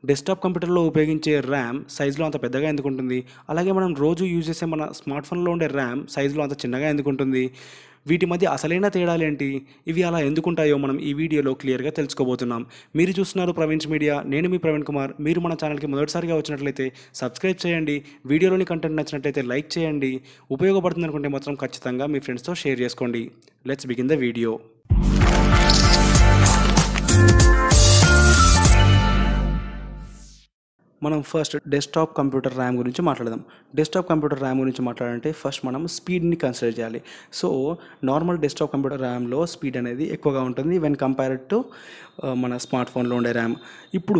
desktop కంప్యూటర్లో ఉపయోగించే RAM సైజులో అంత పెద్దగా ఎందుకు ఉంటుంది అలాగే మనం రోజు యూజ్ చేసే మన స్మార్ట్ ఫోన్లో ఉండే ర్యామ్ సైజులో అంత చిన్నగా ఎందుకు ఉంటుంది వీటి మధ్య అసలైన తేడాలేంటి ఇవి అలా ఎందుకుంటాయో మనం ఈ వీడియోలో క్లియర్గా తెలుసుకోబోతున్నాం మీరు చూస్తున్నారు ప్రవీణ్స్ మీడియా నేను మీ ప్రవీణ్ కుమార్ మీరు మన ఛానల్కి మొదటిసారిగా వచ్చినట్లయితే సబ్స్క్రైబ్ చేయండి వీడియోలోని కంటెంట్ నచ్చినట్లయితే లైక్ చేయండి ఉపయోగపడుతుంది అనుకుంటే మాత్రం ఖచ్చితంగా మీ ఫ్రెండ్స్తో షేర్ చేసుకోండి లెట్స్ బిగిన్ ద వీడియో మనం ఫస్ట్ డెస్క్టాప్ కంప్యూటర్ ర్యామ్ గురించి మాట్లాడదాం డెస్క్టాప్ కంప్యూటర్ ర్యామ్ గురించి మాట్లాడాలంటే ఫస్ట్ మనం స్పీడ్ని కన్సిడర్ చేయాలి సో నార్మల్ డెస్క్టాప్ కంప్యూటర్ ర్యామ్లో స్పీడ్ అనేది ఎక్కువగా ఉంటుంది వెన్ కంపేర్డ్ టు మన స్మార్ట్ ఫోన్లో ఉండే ర్యామ్ ఇప్పుడు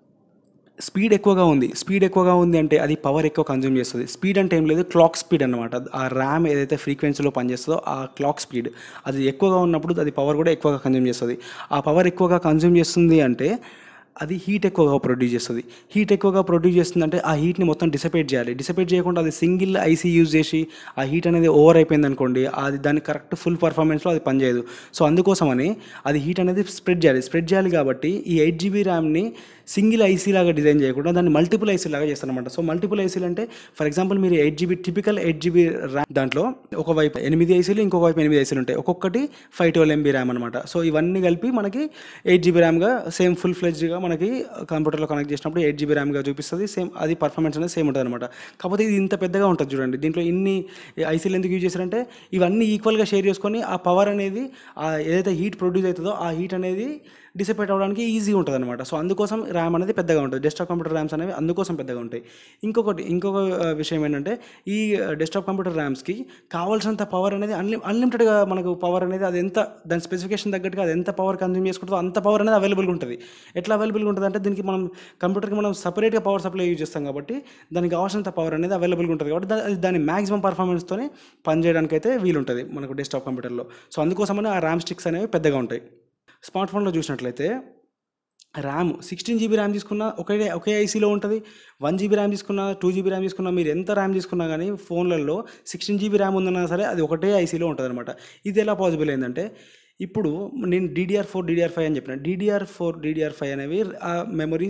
స్పీడ్ ఎక్కువగా ఉంది స్పీడ్ ఎక్కువగా ఉంది అంటే అది పవర్ ఎక్కువ కన్జ్యూమ్ చేస్తుంది స్పీడ్ అంటే ఏం లేదు క్లాక్ స్పీడ్ అనమాట ఆ ర్యామ్ ఏదైతే ఫ్రీక్వెన్సీలో పనిచేస్తుందో ఆ క్లాక్ స్పీడ్ అది ఎక్కువగా ఉన్నప్పుడు అది పవర్ కూడా ఎక్కువగా కన్జ్యూమ్ చేస్తుంది ఆ పవర్ ఎక్కువగా కన్జ్యూమ్ చేస్తుంది అంటే అది హీట్ ఎక్కువగా ప్రొడ్యూస్ చేస్తుంది హీట్ ఎక్కువగా ప్రొడ్యూస్ చేస్తుందంటే ఆ హీట్ని మొత్తం డిసపేట్ చేయాలి డిసపేట్ చేయకుండా అది సింగిల్ ఐసీ యూజ్ చేసి ఆ హీట్ అనేది ఓవర్ అయిపోయింది అనుకోండి అది దాని కరెక్ట్ ఫుల్ పర్ఫార్మెన్స్లో అది పనిచేయదు సో అందుకోసమని అది హీట్ అనేది స్ప్రెడ్ చేయాలి స్ప్రెడ్ చేయాలి కాబట్టి ఈ ఎయిట్ జీబీ ర్యామ్ని సింగిల్ ఐసీ లాగా డిజైన్ చేయకుండా దాన్ని మల్టిపుల్ ఐసీ లాగా చేస్తారనమాట సో మల్టిపుల్ ఐసీలు అంటే ఫర్ ఎగ్జాంపుల్ మీరు eight GB typical eight GB RAM దాంట్లో ఒక వైపు ఎనిమిది ఐసీలు ఇంకొక వైపు ఎనిమిది ఐసీలు ఉంటాయి ఒక్కొక్కటి ఫైవ్ ట్వెల్వ్ ఎంబీ ర్యామ్ అనమాట సో ఇవన్నీ కలిపి మనకి ఎయిట్ జీబీ ర్యామ్గా సేమ్ ఫుల్ ఫ్లెడ్జ్గా మనకి కంప్యూటర్లో కనెక్ట్ చేసినప్పుడు ఎయిట్ జీబీ ర్యామ్గా చూపిస్తుంది సేమ్ అది పర్ఫార్మెన్స్ అనేది సేమ్ ఉంటుంది అనమాట కాకపోతే ఇది ఇంత పెద్దగా ఉంటుంది చూడండి దీంట్లో ఇన్ని ఐసీలు ఎందుకు యూజ్ చేశారంటే ఇవన్నీ ఈక్వల్గా షేర్ చేసుకొని ఆ పవర్ అనేది ఆ ఏదైతే హీట్ ప్రొడ్యూస్ అవుతుందో ఆ హీట్ అనేది డిసిపేట్ అవ్వడానికి ఈజీ ఉంటుంది అనమాట సో అందుకోసం ర్యామ్ అనేది పెద్దగా ఉంటుంది డెస్క్టాప్ కంప్యూటర్ ర్యామ్స్ అనేవి అందుకోసం పెద్దగా ఉంటాయి ఇంకొకటి ఇంకొక ఆ, విషయం ఏంటంటే ఈ డెస్క్టాప్ కంప్యూటర్ ర్యామ్స్కి కావాల్సినంత పవర్ అనేది అన్లి అన్లిమిటెడ్గా మనకు పవర్ అనేది అది ఎంత దాని స్పెసిఫికేషన్ తగ్గట్టుగా అది ఎంత పవర్ కన్జ్యూమ్ చేసుకుంటుందో అంత పవర్ అనేది అవైలబుల్గా ఉంటుంది ఎట్లా అవైలబుల్గా ఉంటుంది అంటే దీనికి మనం కంప్యూటర్కి మనం సపరేట్గా పవర్ సప్లై యూజ్ చేస్తాం కాబట్టి దానికి కావాల్సినంత పవర్ అనేది అవైలబుల్గా ఉంటుంది కాబట్టి దా- అది దాని మ్యాక్సిమం పర్ఫార్మెన్స్తోనే పనిచేయడానికి అయితే వీలుంటుంది మనకు డెస్క్టాప్ కంప్యూటర్లో సో అందుకోసమని ఆ ర్యామ్ స్టిక్స్ అనేవి పెద్దగా ఉంటాయి స్మార్ట్ ఫోన్లో చూసినట్లయితే ర్యామ్ సిక్స్టీన్ జీబీ ర్యామ్ తీసుకున్నా ఒకే ఒకే ఐసీలో ఉంటుంది వన్ జీబీ ర్యామ్ తీసుకున్నా టూ జీబీ ర్యామ్ తీసుకున్నా మీరు ఎంత ర్యామ్ తీసుకున్నా కానీ ఫోన్లలో సిక్స్టీన్ జీబీ ర్యామ్ ఉందన్నా సరే అది ఒకటే ఐసీలో ఉంటుంది అనమాట ఇది ఎలా పాసిబుల్ అయిందంటే ఇప్పుడు నేను డీడీఆర్ ఫోర్ డీడీఆర్ ఫైవ్ అని చెప్పిన డీడీఆర్ ఫోర్ డీడీఆర్ ఫైవ్ అనేవి ఆ మెమరీ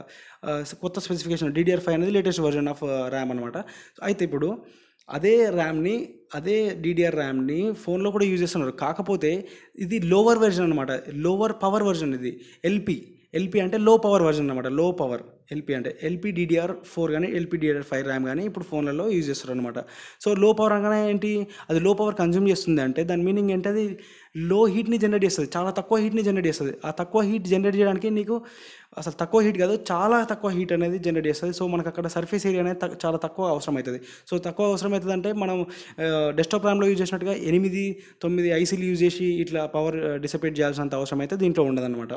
కొత్త స్పెసిఫికేషన్ డీడీఆర్ ఫైవ్ అనేది లేటెస్ట్ వర్జన్ ఆఫ్ ర్యామ్ అనమాట అయితే ఇప్పుడు అదే ర్యామ్ని అదే డీడీఆర్ ర్యామ్ని ఫోన్లో కూడా యూజ్ చేస్తున్నారు కాకపోతే ఇది లోవర్ వెర్జన్ అనమాట లోవర్ పవర్ వెర్జన్ ఇది ఎల్పి ఎల్పి అంటే లో పవర్ వర్జన్ అనమాట లో పవర్ ఎల్పి అంటే ఎల్పి డిడిఆర్ ఫోర్ కానీ ఎల్పి డిడిఆర్ ఫైవ్ ర్యామ్ కానీ ఇప్పుడు ఫోన్లలో యూజ్ చేస్తారు అనమాట సో లో పవర్ అనగానే ఏంటి అది లో పవర్ కన్జ్యూమ్ చేస్తుంది అంటే దాని మీనింగ్ ఏంటి అది లో హీట్ని జనరేట్ చేస్తుంది చాలా తక్కువ హీట్ని జనరేట్ చేస్తుంది ఆ తక్కువ హీట్ జనరేట్ చేయడానికి నీకు అసలు తక్కువ హీట్ కాదు చాలా తక్కువ హీట్ అనేది జనరేట్ చేస్తుంది సో మనకు అక్కడ సర్ఫేస్ ఏరియా అనేది తక్- చాలా తక్కువ అవసరం అవుతుంది సో తక్కువ అవసరం అవుతుంది అంటే మనం డెస్క్టాప్ ర్యామ్లో యూజ్ చేసినట్టుగా ఎనిమిది తొమ్మిది ఐసీలు యూజ్ చేసి ఇట్లా పవర్ డిసపేట్ చేయాల్సినంత అవసరం అయితే దీంట్లో ఉండదన్నమాట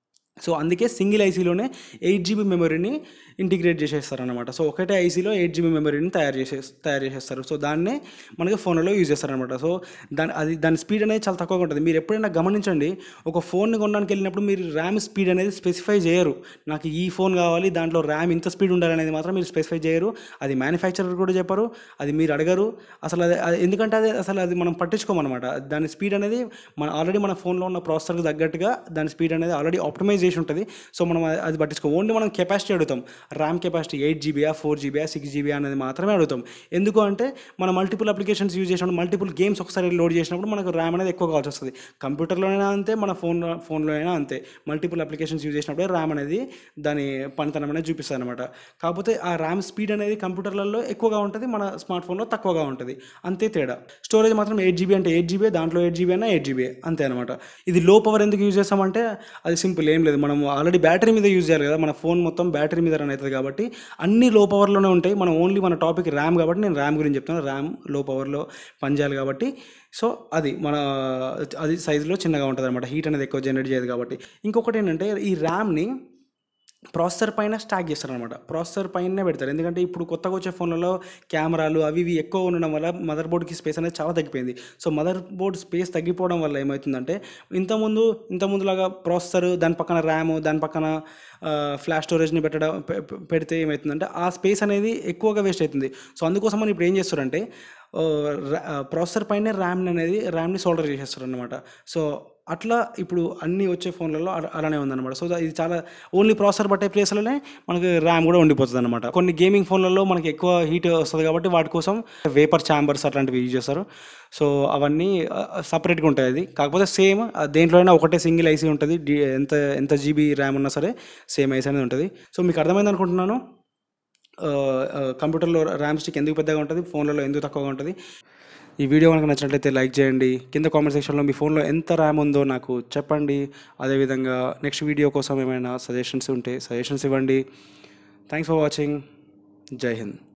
సో అందుకే సింగిల్ ఐసీలోనే ఎయిట్ జీబీ మెమరీని ఇంటిగ్రేట్ చేసేస్తారనమాట సో ఒకటే ఐసీలో ఎయిట్ జీబీ మెమరీని తయారు చేసే తయారు చేసేస్తారు సో దాన్నే మనకి ఫోన్లో యూజ్ చేస్తారనమాట సో దాని అది దాని స్పీడ్ అనేది చాలా తక్కువగా ఉంటుంది మీరు ఎప్పుడైనా గమనించండి ఒక ఫోన్ని కొనడానికి వెళ్ళినప్పుడు మీరు ర్యామ్ స్పీడ్ అనేది స్పెసిఫై చేయరు నాకు ఈ ఫోన్ కావాలి దాంట్లో ర్యామ్ ఇంత స్పీడ్ ఉండాలనేది మాత్రం మీరు స్పెసిఫై చేయరు అది మ్యానుఫ్యాక్చరర్ కూడా చెప్పరు అది మీరు అడగరు అసలు అది అది ఎందుకంటే అది అసలు అది మనం పట్టించుకోమన్నమాట దాని స్పీడ్ అనేది మన ఆల్రెడీ మన ఫోన్లో ఉన్న ప్రాసెసర్కి తగ్గట్టుగా దాని స్పీడ్ అనేది ఆల్రెడీ ఆప్టిమైజ్ చేసి ఉంటుంది సో మనం అది- అది పట్టించుకో ఓన్లీ మనం కెపాసిటీ అడుగుతాం ర్యామ్ కెపాసిటీ ఎయిట్ జీబీయా ఫోర్ జీబీయా సిక్స్ జీబీ అనేది మాత్రమే అడుగుతాం ఎందుకు అంటే మనం మల్టిపుల్ అప్లికేషన్స్ యూజ్ చేసినప్పుడు మల్టిపుల్ గేమ్స్ ఒకసారి లోడ్ చేసినప్పుడు మనకు ర్యామ్ అనేది ఎక్కువ కావాల్సి వస్తుంది కంప్యూటర్లోనైనా అంతే మన ఫోన్ ఫోన్లో అయినా అంతే మల్టిపుల్ అప్లికేషన్స్ యూజ్ చేసినప్పుడే ర్యామ్ అనేది దాని పనితనం అనేది చూపిస్తుంది అనమాట కాకపోతే ఆ ర్యామ్ స్పీడ్ అనేది కంప్యూటర్లలో ఎక్కువగా ఉంటుంది మన స్మార్ట్ ఫోన్లో తక్కువగా ఉంటుంది అంతే తేడా స్టోరేజ్ మాత్రం ఎయిట్ జీబీ అంటే ఎయిట్ జీబీ దాంట్లో ఎయిట్ జీబీ అయినా ఎయిట్ జీబీ అంతే అనమాట ఇది లో పవర్ ఎందుకు యూజ్ చేస్తామంటే అది సింపుల్ ఏం లేదు మనం ఆల్రెడీ బ్యాటరీ మీద యూజ్ చేయాలి కదా మన ఫోన్ మొత్తం బ్యాటరీ మీద రన్ అవుతుంది కాబట్టి అన్ని లో పవర్లోనే ఉంటాయి మనం ఓన్లీ మన టాపిక్ ర్యామ్ కాబట్టి నేను ర్యామ్ గురించి చెప్తాను ర్యామ్ లో పవర్లో పనిచేయాలి కాబట్టి సో అది మన అది సైజులో చిన్నగా ఉంటుంది అనమాట హీట్ అనేది ఎక్కువ జనరేట్ చేయదు కాబట్టి ఇంకొకటి ఏంటంటే ఈ ర్యామ్ని ప్రాసెసర్ పైన స్టాక్ చేస్తారనమాట ప్రాసెసర్ పైన పెడతారు ఎందుకంటే ఇప్పుడు కొత్తగా వచ్చే ఫోన్లలో కెమెరాలు అవి ఇవి ఎక్కువ ఉండడం వల్ల మదర్ బోర్డ్కి స్పేస్ అనేది చాలా తగ్గిపోయింది సో మదర్ బోర్డ్ స్పేస్ తగ్గిపోవడం వల్ల ఏమవుతుందంటే ఇంతకుముందు ఇంతకుముందులాగా ప్రాసెసర్ దాని పక్కన ర్యామ్ దాని పక్కన ఫ్లాష్ స్టోరేజ్ని పెట్టడం పె- పె- పెడితే ఏమవుతుందంటే ఆ స్పేస్ అనేది ఎక్కువగా వేస్ట్ అవుతుంది సో అందుకోసం మనం ఇప్పుడు ఏం చేస్తారంటే ప్రాసెసర్ పైనే ర్యామ్ అనేది ర్యామ్ని సోల్డర్ చేసేస్తారు అనమాట సో అట్లా ఇప్పుడు అన్ని వచ్చే ఫోన్లలో అల- అలానే ఉందన్నమాట సో ఇది చాలా ఓన్లీ ప్రాసెసర్ పట్టే ప్లేస్లోనే మనకి ర్యామ్ కూడా ఉండిపోతుంది అనమాట కొన్ని గేమింగ్ ఫోన్లలో మనకి ఎక్కువ హీట్ వస్తుంది కాబట్టి వాటి కోసం వేపర్ ఛాంబర్స్ అట్లాంటివి యూజ్ చేస్తారు సో అవన్నీ సపరేట్గా ఉంటాయి అది కాకపోతే సేమ్ దేంట్లోనైనా ఒకటే సింగిల్ ఐసీ ఉంటుంది డి- ఎంత ఎంత జీబీ ర్యామ్ ఉన్నా సరే సేమ్ ఐసీ అనేది ఉంటుంది సో మీకు అర్థమైంది అనుకుంటున్నాను ఆ, ఆ, కంప్యూటర్లో ర్యామ్ స్టిక్ ఎందుకు పెద్దగా ఉంటుంది ఫోన్లలో ఎందుకు తక్కువగా ఉంటుంది ఈ వీడియో కనుక నచ్చినట్లయితే లైక్ చేయండి కింద కామెంట్ సెక్షన్లో మీ ఫోన్లో ఎంత ర్యామ్ ఉందో నాకు చెప్పండి అదేవిధంగా నెక్స్ట్ వీడియో కోసం ఏమైనా సజెషన్స్ ఉంటే సజెషన్స్ ఇవ్వండి థ్యాంక్స్ ఫర్ వాచింగ్ జై హింద్